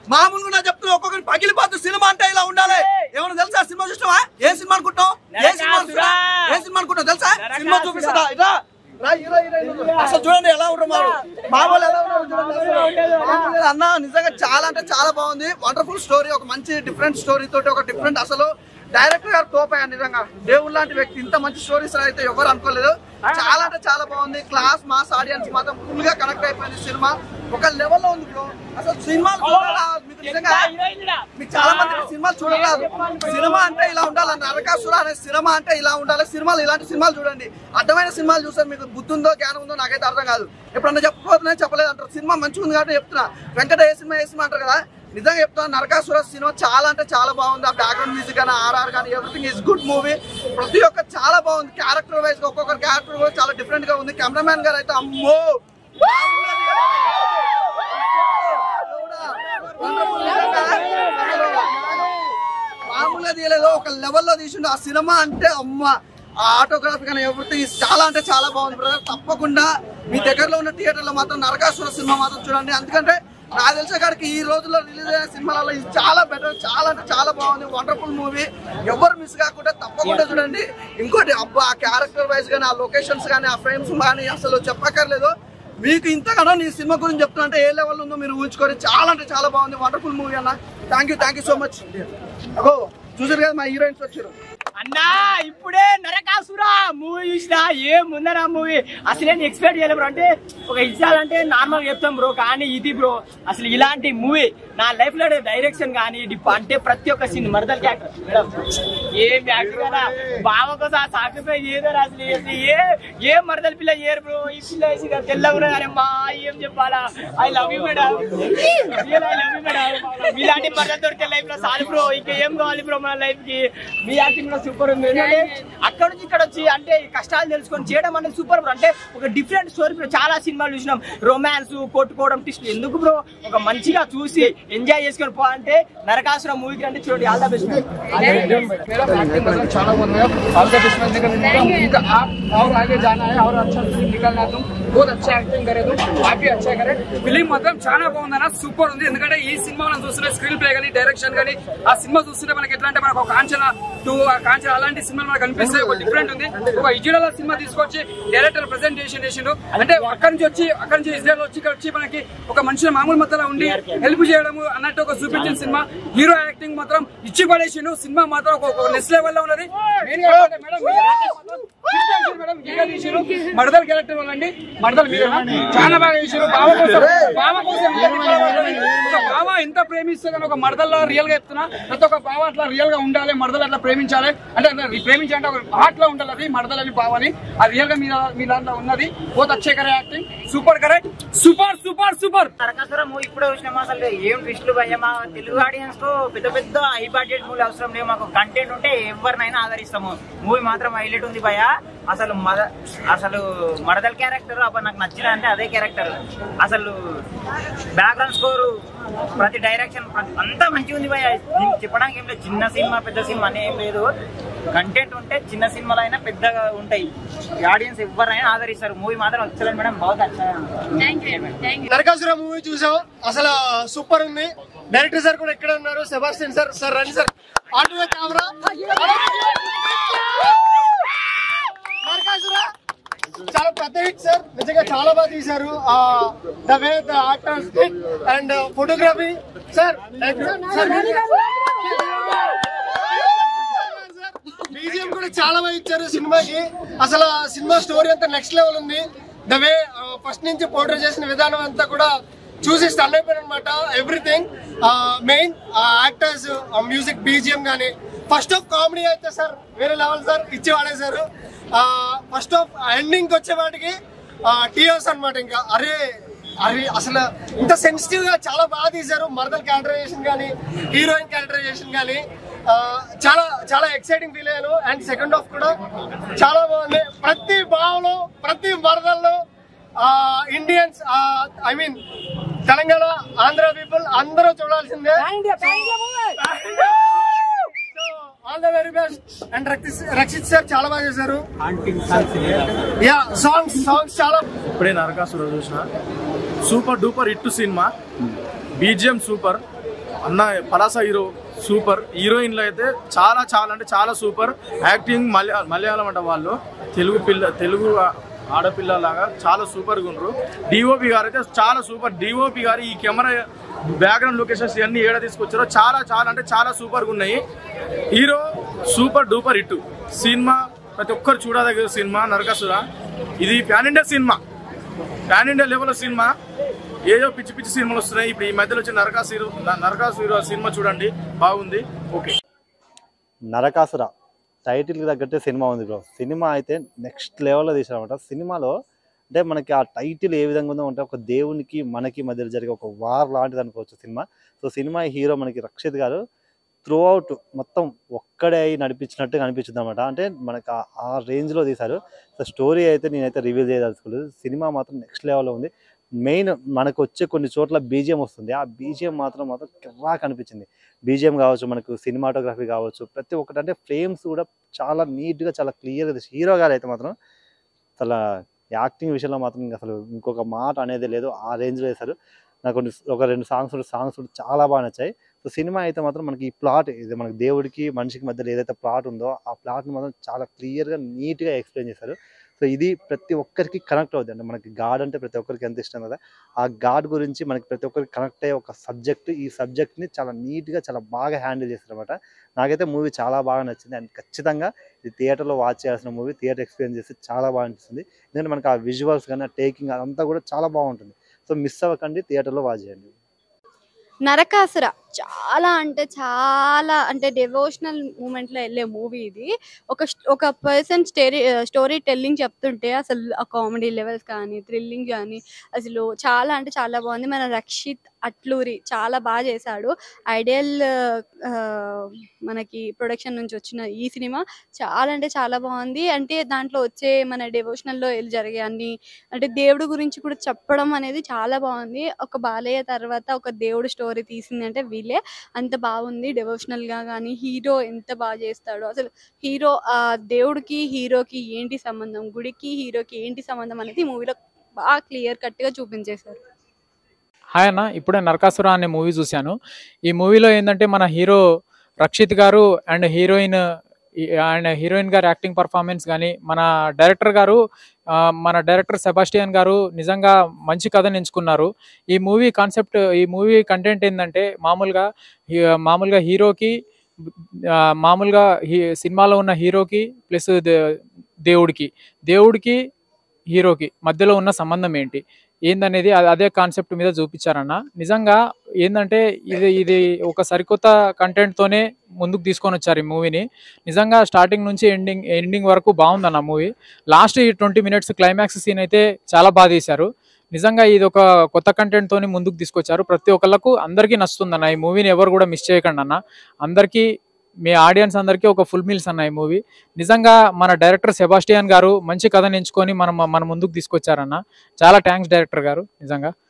మామూలుగా నా చెప్తున్నా ఒక్కొక్కటి పగిలిపోతు సినిమా అంటే ఇలా ఉండాలి ఏమన్నా తెలుసా సినిమా చూసినావా ఏ సినిమా అనుకుంటున్నావు ఏ సినిమా అనుకుంటున్నావు? ఏ సినిమా అనుకుంటున్నావు తెలుసా సినిమా చూపిస్తా ఇదా రా, హీరో, హీరోయిన్. అసలు చూడండి ఎలా ఉంటారు మారు మా వాళ్ళు ఎలా ఉన్నారు చూడండి అసలు. మామూలుగా అన్న నిజంగా చాలా అంటే చాలా బాగుంది వండర్ఫుల్ స్టోరీ ఒక మంచి డిఫరెంట్ స్టోరీ తోటి ఒక డిఫరెంట్ అసలు డైరెక్టర్ గారు తోపాయ నిజంగా దేవుడు లాంటి వ్యక్తి ఇంత మంచి స్టోరీస్ అయితే ఎవరు అనుకోలేదు చాలా అంటే చాలా బాగుంది క్లాస్ మాస్ ఆడియన్స్ మాత్రం ఫుల్ గా కనెక్ట్ అయిపోయింది సినిమా ఒక లెవెల్ లో ఉంది బ్రో అసలు సినిమాలు చూడాలా మీకు నిజంగా మీకు చాలా మంది సినిమాలు చూడరాదు సినిమా అంటే ఇలా ఉండాలి నరకాసుర అనే సినిమా అంటే ఇలా ఉండాలి సినిమాలు ఇలాంటి సినిమాలు చూడండి అర్థమైన సినిమాలు చూసారు మీకు బుద్ధి ఉందో జ్ఞానం ఉందో నాకైతే అర్థం కాదు ఎప్పుడన్నా చెప్పకపోతున్నా చెప్పలేదు అంటారు సినిమా మంచిగా ఉంది కాబట్టి చెప్తున్నా వెంకట ఏ సినిమా ఏ సినిమా అంటారు కదా నిజంగా చెప్తున్నా నరకాసుర సినిమా చాలా అంటే చాలా బాగుంది ఆ బ్యాక్గ్రౌండ్ మ్యూజిక్ కానీ ఆర్ఆర్ కానీ ఎవ్రీథింగ్ ఇస్ గుడ్ మూవీ ప్రతి ఒక్క చాలా బాగుంది క్యారెక్టర్ వైజ్ ఒక్కొక్కరు క్యారెక్టర్ కూడా చాలా డిఫరెంట్ గా ఉంది కెమెరామ్యాన్ గారు అయితే అమ్మో మామూలుగా తీయలేదు ఒక లెవెల్లో తీసిండు ఆ సినిమా అంటే అమ్మ ఆ ఆటోగ్రాఫీ కానీ ఎవ్రీథింగ్ చాలా అంటే చాలా బాగుంది బ్రదర్ తప్పకుండా మీ దగ్గరలో ఉన్న థియేటర్లో మాత్రం నరకాసుర సినిమా మాత్రం చూడండి ఎందుకంటే నాకు తెలిసే కాడికి ఈ రోజుల్లో రిలీజ్ అయిన సినిమాలలో ఇది చాలా బెటర్ చాలా అంటే చాలా బాగుంది వండర్ఫుల్ మూవీ ఎవరు మిస్ కాకుండా తప్పకుండా చూడండి ఇంకోటి అబ్బా ఆ క్యారెక్టర్ వైజ్ కానీ ఆ లొకేషన్స్ కానీ ఆ ఫ్రేమ్స్ కానీ అసలు చెప్పక్కర్లేదు మీకు ఇంతగానో నీ సినిమా గురించి చెప్తున్నా అంటే ఏ లెవెల్ ఉందో మీరు ఊహించుకొని చాలా అంటే చాలా బాగుంది వండర్ఫుల్ మూవీ అన్న thank you thank you so much అగో చూసారు కదా మా హీరోయిన్స్ వచ్చారు అన్నా ఇప్పుడే నరకాసురా మూవీ చూసిన ఏం ఉందనా మూవీ అసలు నేను ఎక్స్పెక్ట్ చేయలేదు బ్రో అంటే ఒక ఇచ్చాలంటే నార్మల్ చెప్తాం బ్రో కానీ ఇది బ్రో అసలు ఇలాంటి మూవీ నా లైఫ్ లో డైరెక్షన్ కానీ డిప్ అంటే ప్రతి ఒక్క సీన్ మరదల్ క్యారెక్టర్ మేడం ఏం యాక్టర్ కదా బావ కోసం సాక్రిఫైస్ చేయదారు అసలు ఏంటి? ఏ ఏ మరదల పిల్ల చేయరు బ్రో ఈ పిల్ల వేసి కదా తెల్లగా కానీ మా ఏం చెప్పాలా I love you madam I love you madam మీలాంటి మరదలు దొరికే లైఫ్ లో చాలు బ్రో ఇంకా ఏం కావాలి బ్రో మన లైఫ్ కి మీ యాక్టింగ్ కూడా సూపర్ ఉంది ఎందుకంటే అక్కడ నుంచి ఇక్కడ వచ్చి అంటే ఈ కష్టాలు తెలుసుకొని చేయడం అనేది సూపర్ బ్రో అంటే ఒక డిఫరెంట్ స్టోరీ బ్రో చాలా సినిమాలు చూసినాం రొమాన్స్ కొట్టుకోవడం టిస్ట్ ఎందుకు బ్రో ఒక మంచిగా చూసి ఎంజాయ్ చేసుకొని పో అంటే నరకాసురం మూవీకి అంటే చూడండి ఆల్ ద బెస్ట్ मेरा एक्टिंग मतलब చాలా బాగుంది ऑल द बेस्ट मैंने कहा उनका आप और आगे जाना है और अच्छा फिल्म निकलना तुम बहुत अच्छा एक्टिंग करे तुम आप भी अच्छा करे ఫిలిం మాత్రం చాలా బాగుంది అన్న సూపర్ ఉంది ఎందుకంటే ఈ సినిమా మనం చూస్తుంటే స్క్రీన్ ప్లే కానీ డైరెక్షన్ కానీ ఆ సినిమా చూస్తుంటే మనకి ఎట్లా అంటే మనకు ఒక కాంచన టూ కాంచన అలాంటి సినిమాలు మనకు కనిపిస్తాయి ఒక డిఫరెంట్ ఉంది ఒక ఇజ్రాయల్ సినిమా తీసుకొచ్చి డైరెక్టర్ ప్రెజెంటేషన్ చేసిండు అంటే అక్కడి నుంచి వచ్చి అక్కడి నుంచి ఇజ్రాయల్ వచ్చి ఇక్కడ వచ్చి మనకి ఒక మనిషి మామూలు మధ్యలో ఉండి హెల్ప్ చేయడము అన్నట్టు ఒక చూపించిన సినిమా హీరో యాక్టింగ్ మాత్రం ఇచ్చి పడేసిండు సినిమా మాత్రం ఒక- ఒక నెక్స్ట్ లెవెల్ లో ఉన్నది Main గా ఏంటంటే మేడం మీ acting మాత్రం చింపేసిండు మేడం, గిగా తీసిండు. మడదల క్యారెక్టర్ వాళ్ళండి మడదలు మీరు చాలా బాగా చేసారు బావ కోసం బావ కోసం ఎంత తిప్పాలి? ఒక బావ ఎంత ప్రేమిస్తే కానీ ఒక మడదల్లో రియల్ గా చెప్తున్నా ప్రతి ఒక్క బావ అట్లా రియల్ గా ఉండాలి మడదలు అట్లా ప్రేమించాలి అంటే ప్రేమించాలంటే ఒక హార్ట్ లో ఉండాలి అది మడదలని బావని అది రియల్ గా మీ మీ దాంట్లో ఉన్నది పోతే వచ్చే కరే acting super correct super super super Narakasura movie ఇప్పుడే వచ్చినామా అసలు ఏం ట్విస్టులు భయ్య మా తెలుగు ఆడియన్స్ తో పెద్ద పెద్ద హై బడ్జెట్ మూవీ అవసరం లేదు మాకు కంటెంట్ ఉంటే ఎవరినైనా ఆదరిస్తాము మూవీ మాత్రం హైలైట్ ఉంది భయ్య అసలు మద అసలు మడదల్ క్యారెక్టర్ అప్పుడు నాకు నచ్చిన అంటే అదే క్యారెక్టర్ అసలు బ్యాక్గ్రౌండ్ స్కోరు ప్రతి డైరెక్షన్ అంతా మంచిగా ఉంది భయ్య దీనికి చెప్పడానికి ఏం లేదు చిన్న సినిమా పెద్ద సినిమా అని ఏం లేదు కంటెంట్ ఉంటే చిన్న సినిమాలు అయినా పెద్దగా ఉంటాయి ఆడియన్స్ ఎవరైనా ఆదరిస్తారు మూవీ మాత్రం వచ్చలేదు మేడం బాగా నరకాసుర మూవీ చూసాం అసలు సూపర్ ఉంది డైరెక్టర్ సార్ కూడా ఎక్కడ ఉన్నారు సెబాస్టియన్ సార్ సార్ రండి సార్ ఆటో కెమెరా నరకాసుర చాలా పెద్ద హిట్ సార్ నిజంగా చాలా బాగా తీశారు the way the actors and photography sir B G M కూడా చాలా బాగా ఇచ్చారు సినిమాకి అసలు ఆ సినిమా స్టోరీ అంతా నెక్స్ట్ లెవెల్ ఉంది ద వే ఫస్ట్ నుంచి పోర్ట్రే చేసిన విధానం అంతా కూడా చూసి స్టన్ అయిపోయాను అనమాట everything main actors music B G M కానీ ఫస్ట్ ఆఫ్ కామెడీ అయితే సార్ వేరే లెవెల్ సార్ ఇచ్చి వాడేశారు ఫస్ట్ ఆఫ్ ఎండింగ్ వచ్చే వాటికి టీఎస్ అన్నమాట ఇంకా అరే అరే అసలు ఇంత సెన్సిటివ్ గా చాలా బాగా తీశారు మరదల్ క్యారెక్టరైజేషన్ కానీ హీరోయిన్ క్యారెక్టరైజేషన్ కానీ ఆ, చాలా చాలా ఎక్సైటింగ్ ఫీల్ అయ్యాను అండ్ సెకండ్ హాఫ్ కూడా చాలా బాగుంది ప్రతి భావంలో ప్రతి మరదల్లో Indians I mean Telangana Andhra people అందరూ చూడాల్సిందే all the very best and Rakshit sir చాలా బాగా చేశారు యా సాంగ్స్ సాంగ్స్ చాలా ఇప్పుడే నరకాసుర చూసిన super duper hit cinema BGM super అన్న పలాస హీరో సూపర్ హీరోయిన్లు అయితే చాలా చాలా అంటే చాలా సూపర్ యాక్టింగ్ మలయా మలయాళం అంట వాళ్ళు తెలుగు పిల్ల తెలుగు ఆడపిల్లలాగా చాలా సూపర్గా ఉన్నారు డిఓపి గారు అయితే చాలా సూపర్ డిఓపి గారు ఈ కెమెరా బ్యాక్గ్రౌండ్ లొకేషన్స్ ఇవన్నీ ఏడ తీసుకొచ్చారో చాలా చాలా అంటే చాలా సూపర్గా ఉన్నాయి hero super duper hit cinema ప్రతి ఒక్కరు చూడదగ్గ సినిమా నరకసుర ఇది pan India cinema pan India level cinema ఏదో పిచ్చి పిచ్చి సినిమాలు వస్తున్నాయి ఇప్పుడు ఈ మధ్యలో వచ్చిన నరకాసురు నరకాసురు సినిమా చూడండి బాగుంది ఓకే నరకాసుర టైటిల్కి తగ్గట్టే సినిమా ఉంది బ్రో సినిమా అయితే నెక్స్ట్ లెవెల్లో తీసారనమాట సినిమాలో అంటే మనకి ఆ టైటిల్ ఏ విధంగా ఉందో అంటే ఒక దేవునికి మనకి మధ్యలో జరిగే ఒక వార్ లాంటిది అనుకోవచ్చు సినిమా సో సినిమా హీరో మనకి రక్షిత్ గారు త్రూ అవుట్ మొత్తం ఒక్కడే అయి నడిపించినట్టు కనిపించింది అనమాట అంటే మనకు ఆ- ఆ రేంజ్లో తీశారు సో స్టోరీ అయితే నేనైతే రివీల్ చేయదలుచుకోలేదు సినిమా మాత్రం నెక్స్ట్ లెవెల్లో ఉంది మెయిన్ మనకు వచ్చే కొన్ని చోట్ల బీజిఎం వస్తుంది ఆ బీజిఎం మాత్రం మాత్రం కిర్రా కనిపించింది బీజిఎం కావచ్చు మనకు సినిమాటోగ్రఫీ కావచ్చు ప్రతి ఒక్కటి అంటే ఫ్రేమ్స్ కూడా చాలా నీట్గా చాలా క్లియర్గా తీసి హీరో గారు అయితే మాత్రం చాలా యాక్టింగ్ విషయంలో మాత్రం ఇంకా అసలు ఇంకొక మాట అనేది లేదు ఆ రేంజ్లో వేశారు నాకు కొన్ని ఒక రెండు సాంగ్స్ సాంగ్స్ కూడా చాలా బాగా నచ్చాయి సో సినిమా అయితే మాత్రం మనకి ఈ ప్లాట్ ఇది మనకి దేవుడికి మనిషికి మధ్యలో ఏదైతే ప్లాట్ ఉందో ఆ ప్లాట్ని మాత్రం చాలా క్లియర్గా నీట్గా ఎక్స్ప్లెయిన్ చేశారు సో ఇది ప్రతి ఒక్కరికి కనెక్ట్ అవుతుంది అంటే మనకి గాడ్ అంటే ప్రతి ఒక్కరికి ఎంత ఇష్టం కదా ఆ గాడ్ గురించి మనకి ప్రతి ఒక్కరికి కనెక్ట్ అయ్యే ఒక సబ్జెక్ట్ ఈ సబ్జెక్ట్ని చాలా నీట్గా చాలా బాగా హ్యాండిల్ చేస్తారు అనమాట నాకైతే మూవీ చాలా బాగా నచ్చింది అండ్ ఖచ్చితంగా ఇది థియేటర్లో వాచ్ చేయాల్సిన మూవీ థియేటర్ ఎక్స్పీరియన్స్ చేస్తే చాలా బాగా అనిపిస్తుంది ఎందుకంటే మనకి ఆ విజువల్స్ కానీ ఆ టేకింగ్ అదంతా కూడా చాలా బాగుంటుంది సో మిస్ అవ్వకండి థియేటర్లో వాచ్ చేయండి నరకాసుర చాలా అంటే చాలా అంటే డెవోషనల్ మూమెంట్లో వెళ్ళే మూవీ ఇది ఒక స్ట్- ఒక పర్సన్ స్టోరీ స్టోరీ టెల్లింగ్ చెప్తుంటే అసలు ఆ కామెడీ లెవెల్స్ కానీ థ్రిల్లింగ్ కానీ అసలు చాలా అంటే చాలా బాగుంది మన రక్షిత్ అట్లూరి చాలా బాగా చేశాడు ఐడియల్ మనకి ప్రొడక్షన్ నుంచి వచ్చిన ఈ సినిమా చాలా అంటే చాలా బాగుంది అంటే దాంట్లో వచ్చే మన డెవోషనల్లో వెళ్ళి జరిగే అన్ని అంటే దేవుడు గురించి కూడా చెప్పడం అనేది చాలా బాగుంది ఒక బాలయ్య తర్వాత ఒక దేవుడు స్టోరీ తీసింది అంటే వీళ్ళే అంత బాగుంది డెవోషనల్ గా కానీ హీరో ఎంత బాగా చేస్తాడు అసలు హీరో ఆ దేవుడికి హీరోకి ఏంటి సంబంధం గుడికి హీరోకి ఏంటి సంబంధం అనేది మూవీలో బాగా క్లియర్ కట్ గా చూపించేశారు హాయ్ అన్న ఇప్పుడే నరకాసుర అనే మూవీ చూశాను ఈ మూవీలో ఏంటంటే మన హీరో రక్షిత్ గారు అండ్ హీరోయిన్ అండ్ హీరోయిన్ గారి యాక్టింగ్ పర్ఫార్మెన్స్ కానీ మన డైరెక్టర్ గారు ఆ, మన డైరెక్టర్ సెబాస్టియన్ గారు నిజంగా మంచి కథను ఎంచుకున్నారు ఈ మూవీ కాన్సెప్ట్ ఈ మూవీ కంటెంట్ ఏంటంటే మామూలుగా హీ- మామూలుగా హీరోకి ఆ, మామూలుగా హీ సినిమాలో ఉన్న హీరోకి ప్లస్ దేవుడికి దేవుడికి హీరోకి మధ్యలో ఉన్న సంబంధం ఏంటి ఏందనేది అ- అదే కాన్సెప్ట్ మీద చూపించారన్న నిజంగా ఏంటంటే ఇది ఇది ఒక సరికొత్త కంటెంట్ తోనే ముందుకు తీసుకొని వచ్చారు ఈ మూవీని నిజంగా స్టార్టింగ్ నుంచి ఎండింగ్ ఎండింగ్ వరకు బాగుందన్న మూవీ లాస్ట్ ఈ ట్వంటీ మినిట్స్ క్లైమాక్స్ సీన్ అయితే చాలా బాగా తీశారు నిజంగా ఇది ఒక కొత్త కంటెంట్ తోని ముందుకు తీసుకొచ్చారు ప్రతి ఒక్కళ్ళకు అందరికీ నచ్చుతుందన్న ఈ మూవీని ఎవరు కూడా మిస్ చేయకండి అన్న అందరికీ మీ ఆడియన్స్ అందరికీ ఒక ఫుల్ మీల్స్ అన్న ఈ మూవీ నిజంగా మన డైరెక్టర్ సెబాస్టియన్ గారు మంచి కథను ఎంచుకొని మనం మన ముందుకు తీసుకొచ్చారన్న చాలా థ్యాంక్స్ డైరెక్టర్ గారు నిజంగా